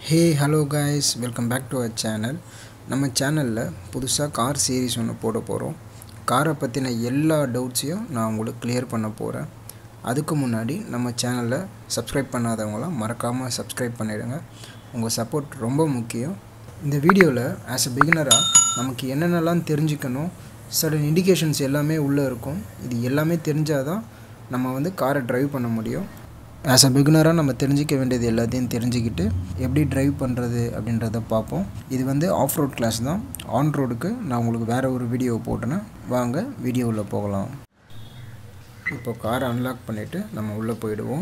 hey hello guys welcome back to our channel நம்ம சேனலில் புதுசாக கார் சீரிஸ் ஒன்று போட போகிறோம் காரை பற்றின எல்லா டவுட்ஸையும் நான் உங்களுக்கு கிளியர் பண்ண போகிறேன் அதுக்கு முன்னாடி நம்ம சேனலை சப்ஸ்கிரைப் பண்ணாதவங்களாம் மறக்காமல் சப்ஸ்கிரைப் பண்ணிவிடுங்க உங்கள் சப்போர்ட் ரொம்ப முக்கியம் இந்த வீடியோவில் ஆஸ் அ பிகினராக நமக்கு என்னென்னலாம் தெரிஞ்சுக்கணும் சடன் இண்டிகேஷன்ஸ் எல்லாமே உள்ளே இருக்கும் இது எல்லாமே தெரிஞ்சால் தான் நம்ம வந்து காரை ட்ரைவ் பண்ண முடியும் ஆஸ் அ பிகினராக நம்ம தெரிஞ்சிக்க வேண்டியது எல்லாத்தையும் தெரிஞ்சுக்கிட்டு எப்படி ட்ரைவ் பண்ணுறது அப்படின்றத பார்ப்போம் இது வந்து ஆஃப் ரோட் கிளாஸ் தான் ஆன் ரோடுக்கு நான் உங்களுக்கு வேறு ஒரு வீடியோ போட்டேன்னா வாங்க வீடியோவில் போகலாம் இப்போ காரை அன்லாக் பண்ணிவிட்டு நம்ம உள்ளே போயிடுவோம்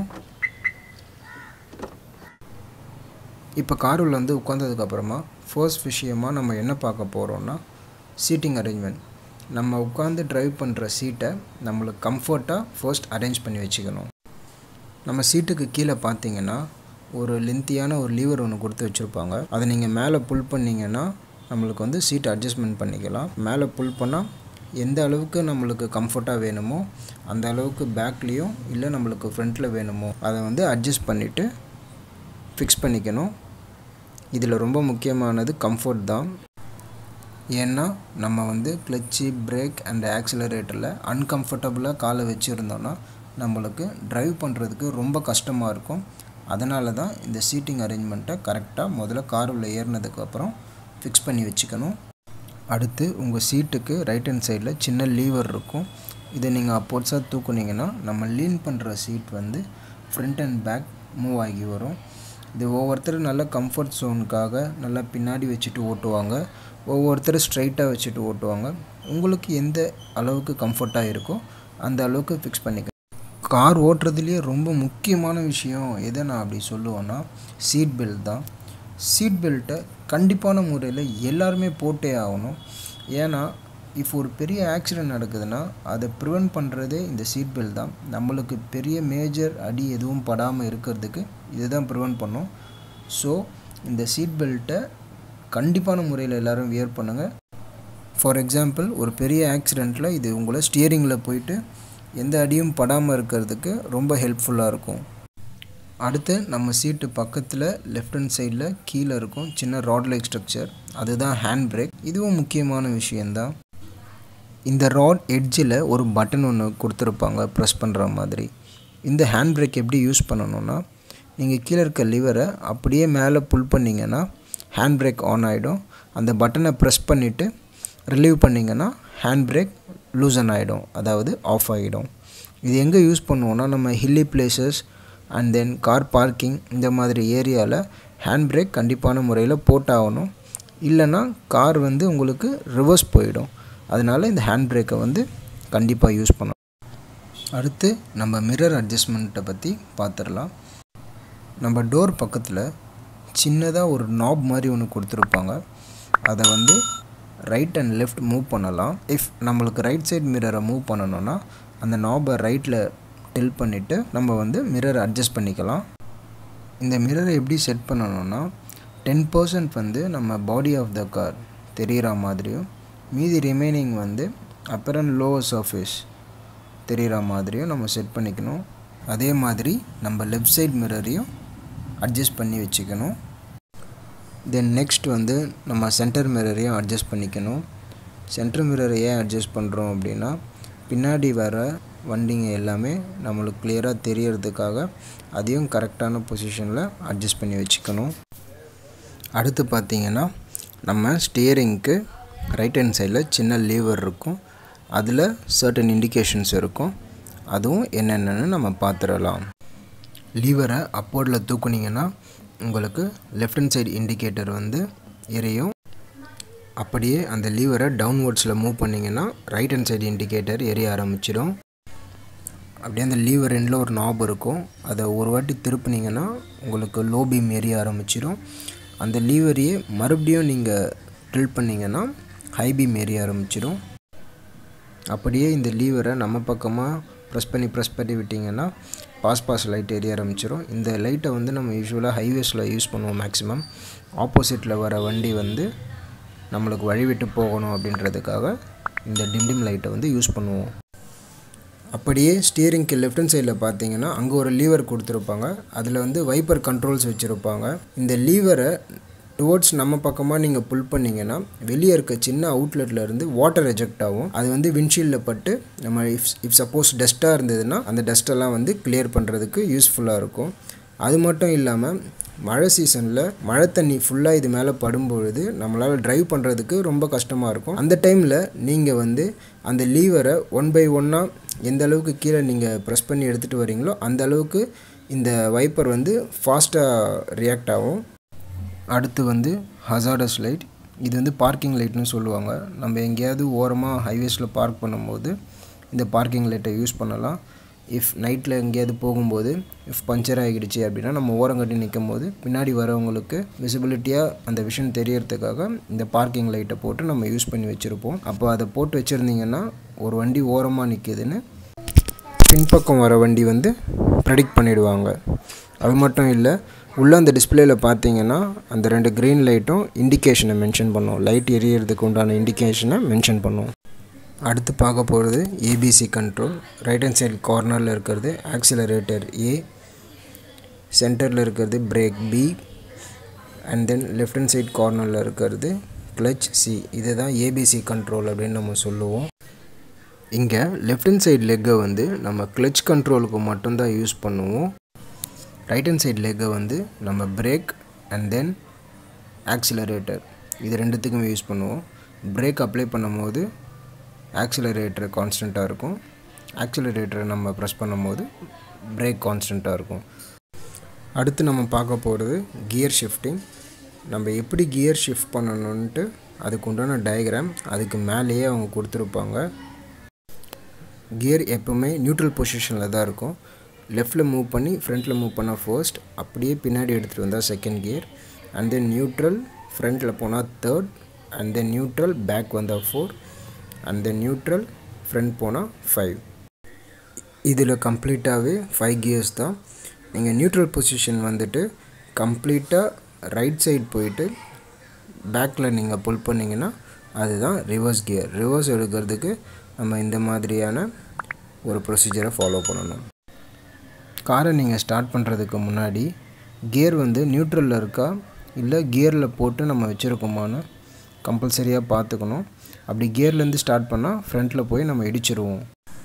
இப்போ கார் உள்ள வந்து உட்காந்ததுக்கப்புறமா ஃபர்ஸ்ட் விஷயமாக நம்ம என்ன பார்க்க போகிறோம்னா சீட்டிங் அரேஞ்ச்மெண்ட் நம்ம உட்காந்து ட்ரைவ் பண்ணுற சீட்டை நம்மளுக்கு கம்ஃபர்ட்டாக ஃபர்ஸ்ட் அரேஞ்ச் பண்ணி வச்சுக்கணும் நம்ம சீட்டுக்கு கீழே பார்த்தீங்கன்னா ஒரு லென்த்தியான ஒரு லீவர் ஒன்று கொடுத்து வச்சுருப்பாங்க அதை நீங்கள் மேலே புல் பண்ணிங்கன்னா நம்மளுக்கு வந்து சீட் அட்ஜஸ்ட்மெண்ட் பண்ணிக்கலாம் மேலே புல் பண்ணால் எந்த அளவுக்கு நம்மளுக்கு கம்ஃபர்ட்டாக வேணுமோ அந்த அளவுக்கு பேக்லேயும் இல்லை நம்மளுக்கு ஃப்ரண்ட்டில் வேணுமோ அதை வந்து அட்ஜஸ்ட் பண்ணிவிட்டு ஃபிக்ஸ் பண்ணிக்கணும் இதில் ரொம்ப முக்கியமானது கம்ஃபர்ட் தான் ஏன்னா நம்ம வந்து கிளச்சு பிரேக் அண்ட் ஆக்சிலரேட்டரில் அன்கம்ஃபர்டபுளாக காலை வச்சுருந்தோன்னா நம்மளுக்கு ட்ரைவ் பண்ணுறதுக்கு ரொம்ப கஷ்டமாக இருக்கும் அதனால தான் இந்த சீட்டிங் அரேஞ்ச்மெண்ட்டை கரெக்டாக முதல்ல கார் உள்ள ஏறினதுக்கப்புறம் ஃபிக்ஸ் பண்ணி வச்சுக்கணும் அடுத்து உங்கள் சீட்டுக்கு ரைட் ஹேண்ட் சைடில் சின்ன லீவர் இருக்கும் இதை நீங்கள் அப்போட்ஸாக தூக்குனீங்கன்னா நம்ம லீன் பண்ணுற சீட் வந்து ஃப்ரண்ட் அண்ட் பேக் மூவ் ஆகி வரும் இது ஒவ்வொருத்தர் நல்ல கம்ஃபர்ட் ஜோனுக்காக நல்லா பின்னாடி வச்சுட்டு ஓட்டுவாங்க ஒவ்வொருத்தர் ஸ்ட்ரைட்டாக வச்சுட்டு ஓட்டுவாங்க உங்களுக்கு எந்த அளவுக்கு கம்ஃபர்ட்டாக இருக்கோ அந்த அளவுக்கு ஃபிக்ஸ் பண்ணிக்க கார் ஓட்டுறதுலேயே ரொம்ப முக்கியமான விஷயம் எதை நான் அப்படி சொல்லுவேன்னா சீட் பெல்ட் தான் சீட் பெல்ட்டை கண்டிப்பான முறையில் எல்லாருமே போட்டே ஆகணும் ஏன்னா இப்போ ஒரு பெரிய ஆக்சிடெண்ட் நடக்குதுன்னா அதை ப்ரிவெண்ட் பண்ணுறதே இந்த சீட் பெல்ட் தான் நம்மளுக்கு பெரிய மேஜர் அடி எதுவும் படாமல் இருக்கிறதுக்கு இது தான் ப்ரிவெண்ட் பண்ணும் ஸோ இந்த சீட் பெல்ட்டை கண்டிப்பான முறையில் எல்லோரும் வியர் பண்ணுங்கள் ஃபார் எக்ஸாம்பிள் ஒரு பெரிய ஆக்சிடெண்ட்டில் இது உங்களை ஸ்டியரிங்கில் போயிட்டு எந்த அடியும் படாமல் இருக்கிறதுக்கு ரொம்ப ஹெல்ப்ஃபுல்லாக இருக்கும் அடுத்து நம்ம சீட்டு பக்கத்தில் லெஃப்ட் ஹேண்ட் சைடில் கீழே இருக்கும் சின்ன ராட் லைக் ஸ்ட்ரக்சர் அதுதான் ஹேண்ட் பிரேக் இதுவும் முக்கியமான விஷயந்தான் இந்த ராட் எட்ஜில் ஒரு பட்டன் ஒன்று கொடுத்துருப்பாங்க ப்ரெஸ் பண்ணுற மாதிரி இந்த ஹேண்ட் பிரேக் எப்படி யூஸ் பண்ணணுன்னா நீங்கள் கீழே இருக்க லிவரை அப்படியே மேலே புல் பண்ணிங்கன்னா ஹேண்ட் பிரேக் ஆன் ஆகிடும் அந்த பட்டனை ப்ரெஸ் பண்ணிவிட்டு ரிலீவ் பண்ணிங்கன்னா ஹேண்ட் பிரேக் லூசன் ஆகிடும் அதாவது ஆஃப் ஆகிடும் இது எங்கே யூஸ் பண்ணுவோன்னா நம்ம hilly places and then car parking இந்த மாதிரி ஏரியாவில் ஹேண்ட் பிரேக் கண்டிப்பான முறையில் போட்டாகணும் இல்லைன்னா கார் வந்து உங்களுக்கு ரிவர்ஸ் போயிடும் அதனால் இந்த ஹேண்ட் பிரேக்கை வந்து கண்டிப்பாக யூஸ் பண்ணணும் அடுத்து நம்ம மிரர் அட்ஜஸ்ட்மெண்ட்டை பற்றி பார்த்துடலாம் நம்ம டோர் பக்கத்தில் சின்னதாக ஒரு நாப் மாதிரி ஒன்று கொடுத்துருப்பாங்க அதை வந்து ரைட் அண்ட் லெஃப்ட் மூவ் பண்ணலாம் இஃப் நம்மளுக்கு ரைட் சைட் மிரரை மூவ் பண்ணணுன்னா அந்த நாபை ரைட்டில் டில் பண்ணிவிட்டு நம்ம வந்து மிரர் அட்ஜஸ்ட் பண்ணிக்கலாம் இந்த மிரரை எப்படி செட் பண்ணணும்னா டென் பர்சன்ட் வந்து நம்ம பாடி ஆஃப் த கார் தெரிகிற மாதிரியும் மீதி ரிமைனிங் வந்து அப்பர் அண்ட் லோவர் சர்ஃபேஸ் தெரிகிற மாதிரியும் நம்ம செட் பண்ணிக்கணும் அதே மாதிரி நம்ம லெஃப்ட் சைட் மிரரையும் அட்ஜஸ்ட் பண்ணி வச்சுக்கணும் தென் நெக்ஸ்ட் வந்து நம்ம சென்டர் மிரரையும் அட்ஜஸ்ட் பண்ணிக்கணும் சென்டர் மிரரை ஏன் அட்ஜஸ்ட் பண்ணுறோம் அப்படின்னா பின்னாடி வர வண்டிங்க எல்லாமே நம்மளுக்கு கிளியராக தெரியறதுக்காக அதையும் கரெக்டான பொசிஷனில் அட்ஜஸ்ட் பண்ணி வச்சுக்கணும் அடுத்து பார்த்திங்கன்னா நம்ம ஸ்டியரிங்க்கு ரைட் ஹேண்ட் சைடில் சின்ன லீவர் இருக்கும் அதில் சர்டன் இண்டிகேஷன்ஸ் இருக்கும் அதுவும் என்னென்னு நம்ம பார்த்துடலாம் லீவரை அப்போர்டில் தூக்குனிங்கன்னா உங்களுக்கு லெஃப்ட் ஹேண்ட் சைடு இண்டிகேட்டர் வந்து எரியும் அப்படியே அந்த லீவரை டவுன்வர்ட்ஸில் மூவ் பண்ணிங்கன்னா ரைட் ஹேண்ட் சைடு இண்டிகேட்டர் எரிய ஆரம்பிச்சிடும் அப்படியே அந்த லீவர் எண்டில் ஒரு நாப் இருக்கும் அதை ஒரு வாட்டி திருப்பினீங்கன்னா உங்களுக்கு லோ பீம் எரிய ஆரம்பிச்சிடும் அந்த லீவரையே மறுபடியும் நீங்கள் ட்ரில் பண்ணிங்கன்னா ஹை பீம் எரிய ஆரம்பிச்சிடும் அப்படியே இந்த லீவரை நம்ம பக்கமாக ப்ரெஸ் பண்ணி ப்ரெஸ் பண்ணி விட்டிங்கன்னா பாஸ் பாஸ் லைட் எரிய ஆரம்பிச்சிடும் இந்த லைட்டை வந்து நம்ம யூஸ்வலாக ஹைவேஸில் யூஸ் பண்ணுவோம் மேக்ஸிமம் ஆப்போசிட்டில் வர வண்டி வந்து நம்மளுக்கு வழி விட்டு போகணும் அப்படின்றதுக்காக இந்த டிம்டிம் லைட்டை வந்து யூஸ் பண்ணுவோம் அப்படியே ஸ்டியரிங்க்கு லெஃப்ட் ஹேண்ட் சைடில் பார்த்தீங்கன்னா அங்கே ஒரு லீவர் கொடுத்துருப்பாங்க அதில் வந்து வைப்பர் கண்ட்ரோல்ஸ் வச்சுருப்பாங்க இந்த லீவரை டுவோர்ட்ஸ் நம்ம பக்கமாக நீங்கள் புல் பண்ணிங்கன்னா வெளியே இருக்க சின்ன அவுட்லெட்டில் இருந்து வாட்டர் எஜெக்ட் ஆகும் அது வந்து விண்ட்ஷீல்டில் பட்டு நம்ம இஃப் இஃப் சப்போஸ் டஸ்ட்டாக இருந்ததுன்னா அந்த டஸ்ட்டெல்லாம் வந்து கிளியர் பண்ணுறதுக்கு யூஸ்ஃபுல்லாக இருக்கும் அது மட்டும் இல்லாமல் மழை சீசனில் மழை தண்ணி ஃபுல்லாக இது மேலே படும்பொழுது நம்மளால் ட்ரைவ் பண்ணுறதுக்கு ரொம்ப கஷ்டமாக இருக்கும் அந்த டைமில் நீங்கள் வந்து அந்த லீவரை ஒன் பை ஒன்னாக எந்த அளவுக்கு கீழே நீங்கள் ப்ரெஸ் பண்ணி எடுத்துகிட்டு வரீங்களோ அந்த அளவுக்கு இந்த வைப்பர் வந்து ஃபாஸ்ட்டாக ரியாக்ட் ஆகும் அடுத்து வந்து ஹசார்டஸ் லைட் இது வந்து பார்க்கிங் லைட்னு சொல்லுவாங்க நம்ம எங்கேயாவது ஓரமாக ஹைவேஸில் பார்க் பண்ணும்போது இந்த பார்க்கிங் லைட்டை யூஸ் பண்ணலாம் இஃப் நைட்டில் எங்கேயாவது போகும்போது இஃப் பஞ்சர் ஆகிடுச்சு அப்படின்னா நம்ம ஓரங்கட்டி நிற்கும் போது பின்னாடி வரவங்களுக்கு விசிபிலிட்டியாக அந்த விஷன் தெரியறதுக்காக இந்த பார்க்கிங் லைட்டை போட்டு நம்ம யூஸ் பண்ணி வச்சுருப்போம் அப்போ அதை போட்டு வச்சுருந்தீங்கன்னா ஒரு வண்டி ஓரமாக நிற்கிதுன்னு பின்பக்கம் வர வண்டி வந்து ப்ரெடிக்ட் பண்ணிடுவாங்க அது மட்டும் இல்லை உள்ளே அந்த டிஸ்பிளேயில் பார்த்தீங்கன்னா அந்த ரெண்டு க்ரீன் லைட்டும் இண்டிகேஷனை மென்ஷன் பண்ணும் லைட் எரியறதுக்கு உண்டான இண்டிகேஷனை மென்ஷன் பண்ணும் அடுத்து பார்க்க போகிறது ABC control right hand side கார்னரில் இருக்கிறது ஆக்சிலரேட்டர் ஏ சென்டரில் இருக்கிறது brake B and then left hand side கார்னரில் இருக்கிறது கிளச் சி இதை தான் ஏபிசி கண்ட்ரோல் அப்படின்னு நம்ம சொல்லுவோம் இங்கே லெஃப்ட் ஹேண்ட் சைடு லெக்கை வந்து நம்ம கிளச் கண்ட்ரோலுக்கு மட்டும்தான் யூஸ் பண்ணுவோம் ரைட் ஹேண்ட் சைடு லெக்கை வந்து நம்ம பிரேக் அண்ட் தென் ஆக்சிலரேட்டர் இது ரெண்டுத்துக்குமே யூஸ் பண்ணுவோம் பிரேக் அப்ளை பண்ணும்போது ஆக்சிலரேட்டர் கான்ஸ்டண்ட்டாக இருக்கும் ஆக்சிலரேட்டரை நம்ம ப்ரெஸ் பண்ணும்போது பிரேக் கான்ஸ்டண்ட்டாக இருக்கும் அடுத்து நம்ம பார்க்க போகிறது கியர் ஷிஃப்டிங் நம்ம எப்படி கியர் ஷிஃப்ட் பண்ணணுன்ட்டு அதுக்கு உண்டான டயக்ராம் அதுக்கு மேலேயே அவங்க கொடுத்துருப்பாங்க கியர் எப்போவுமே நியூட்ரல் பொசிஷனில் தான் இருக்கும் லெஃப்டில் மூவ் பண்ணி ஃப்ரண்ட்டில் மூவ் பண்ணால் ஃபர்ஸ்ட் அப்படியே பின்னாடி எடுத்துகிட்டு வந்தால் second gear and then neutral ஃப்ரண்ட்டில் போனால் third and then neutral back வந்தால் four and then neutral front போனால் ஃபைவ் இதில் கம்ப்ளீட்டாகவே ஃபைவ் கியர்ஸ் தான் நீங்கள் நியூட்ரல் பொசிஷன் வந்துட்டு கம்ப்ளீட்டாக ரைட் சைடு போயிட்டு பேக்கில் நீங்கள் புல் பண்ணிங்கன்னா அதுதான் ரிவர்ஸ் கியர் ரிவர்ஸ் எடுக்கிறதுக்கு நம்ம இந்த மாதிரியான ஒரு ப்ரொசீஜரை ஃபாலோ பண்ணணும் காரை நீங்கள் ஸ்டார்ட் பண்ணுறதுக்கு முன்னாடி கியர் வந்து நியூட்ரலில் இருக்கா இல்லை கியரில் போட்டு நம்ம வச்சுருக்கோமான்னு கம்பல்சரியாக பார்த்துக்கணும் அப்படி கியர்லேருந்து ஸ்டார்ட் பண்ணால் ஃப்ரண்ட்டில் போய் நம்ம இடிச்சிருவோம்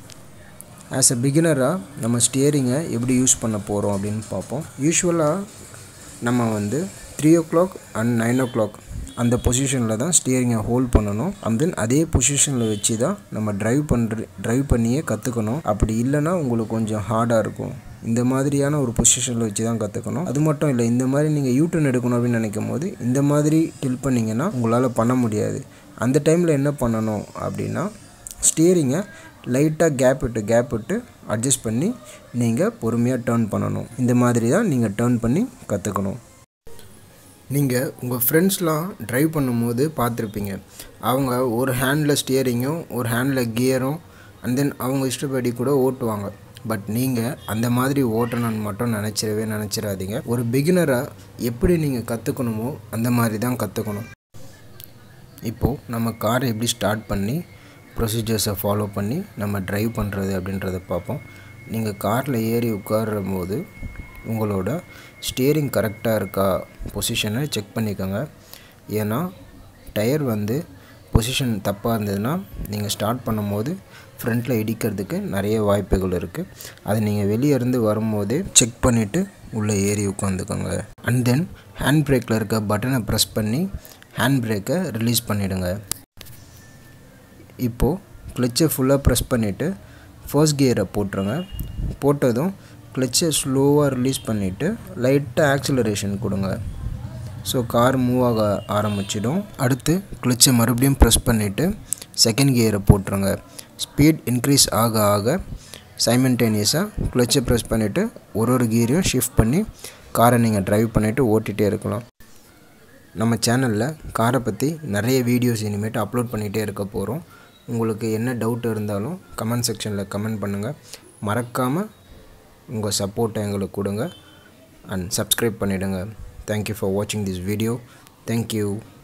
ஆஸ் அ பிகினராக நம்ம ஸ்டியரிங்கை எப்படி யூஸ் பண்ண போகிறோம் அப்படின்னு பார்ப்போம் யூஸ்வலாக நம்ம வந்து three o'clock and nine o'clock அந்த பொசிஷனில் தான் ஸ்டியரிங்கை ஹோல்ட் பண்ணணும் அண்ட் தென் அதே பொசிஷனில் வச்சு தான் நம்ம ட்ரைவ் பண்ணுற ட்ரைவ் பண்ணியே கற்றுக்கணும் அப்படி இல்லைன்னா உங்களுக்கு கொஞ்சம் ஹார்டாக இருக்கும் இந்த மாதிரியான ஒரு பொசிஷனில் வச்சு தான் கற்றுக்கணும் அது மட்டும் இல்லை இந்த மாதிரி நீங்கள் யூட்டர்ன் எடுக்கணும் அப்படின்னு நினைக்கும் போது இந்த மாதிரி டில் பண்ணிங்கன்னா உங்களால் பண்ண முடியாது அந்த டைமில் என்ன பண்ணணும் அப்படின்னா ஸ்டியரிங்கை லைட்டாக கேப் விட்டு கேப் விட்டு அட்ஜஸ்ட் பண்ணி நீங்கள் பொறுமையாக டேர்ன் பண்ணணும் இந்த மாதிரி தான் நீங்கள் டேர்ன் பண்ணி கற்றுக்கணும் நீங்கள் உங்கள் ஃப்ரெண்ட்ஸ்லாம் ட்ரைவ் பண்ணும்போது பார்த்துருப்பீங்க அவங்க ஒரு ஹேண்டில் ஸ்டியரிங்கும் ஒரு ஹேண்டில் கியரும் அண்ட் தென் அவங்க இஷ்டப்படி கூட ஓட்டுவாங்க பட் நீங்கள் அந்த மாதிரி ஓட்டணும்னு மட்டும் நினச்சிடவே நினச்சிடாதீங்க ஒரு பிகினராக எப்படி நீங்கள் கற்றுக்கணுமோ அந்த மாதிரி தான் கற்றுக்கணும் இப்போது நம்ம காரை எப்படி ஸ்டார்ட் பண்ணி ப்ரொசீஜர்ஸை ஃபாலோ பண்ணி நம்ம ட்ரைவ் பண்ணுறது அப்படின்றத பார்ப்போம் நீங்கள் காரில் ஏறி உட்காரும் போது உங்களோட ஸ்டியரிங் கரெக்டாக இருக்கா பொசிஷனை செக் பண்ணிக்கோங்க ஏன்னா டயர் வந்து பொசிஷன் தப்பாக இருந்ததுன்னா நீங்கள் ஸ்டார்ட் பண்ணும்போது ஃப்ரண்ட்டில் இடிக்கிறதுக்கு நிறைய வாய்ப்புகள் இருக்குது அதை நீங்கள் வெளியே இருந்து வரும்போதே செக் பண்ணிவிட்டு உள்ளே ஏறி உட்காந்துக்கோங்க அண்ட் தென் ஹேண்ட் பிரேக்கில் இருக்க பட்டனை ப்ரெஸ் பண்ணி ஹேண்ட் பிரேக்கை ரிலீஸ் பண்ணிவிடுங்க இப்போது கிளச்சை ஃபுல்லாக ப்ரெஸ் பண்ணிவிட்டு ஃபர்ஸ்ட் கியரை போட்டுருங்க போட்டதும் கிளச்சை ஸ்லோவாக ரிலீஸ் பண்ணிவிட்டு லைட்டாக ஆக்சிலரேஷன் கொடுங்க ஸோ கார் மூவ் ஆக ஆரம்பிச்சிடும் அடுத்து கிளச்சை மறுபடியும் ப்ரெஸ் பண்ணிவிட்டு செகண்ட் கியரை போட்டுருங்க ஸ்பீட் இன்க்ரீஸ் ஆக ஆக சைமன்டேனியஸாக கிளச்சை ப்ரெஸ் பண்ணிவிட்டு ஒரு ஒரு கியரையும் ஷிஃப்ட் பண்ணி காரை நீங்கள் ட்ரைவ் பண்ணிவிட்டு ஓட்டிகிட்டே இருக்கலாம் நம்ம சேனலில் காரை பற்றி நிறைய வீடியோஸ் இனிமேட்டு அப்லோட் பண்ணிகிட்டே இருக்க போகிறோம் உங்களுக்கு என்ன டவுட் இருந்தாலும் கமெண்ட் செக்ஷனில் கமெண்ட் பண்ணுங்கள் மறக்காமல் உங்கள் சப்போர்ட்டை எங்களுக்கு கொடுங்க அண்ட் சப்ஸ்கிரைப் பண்ணிவிடுங்க தேங்க்யூ ஃபார் வாட்சிங் திஸ் வீடியோ தேங்க்யூ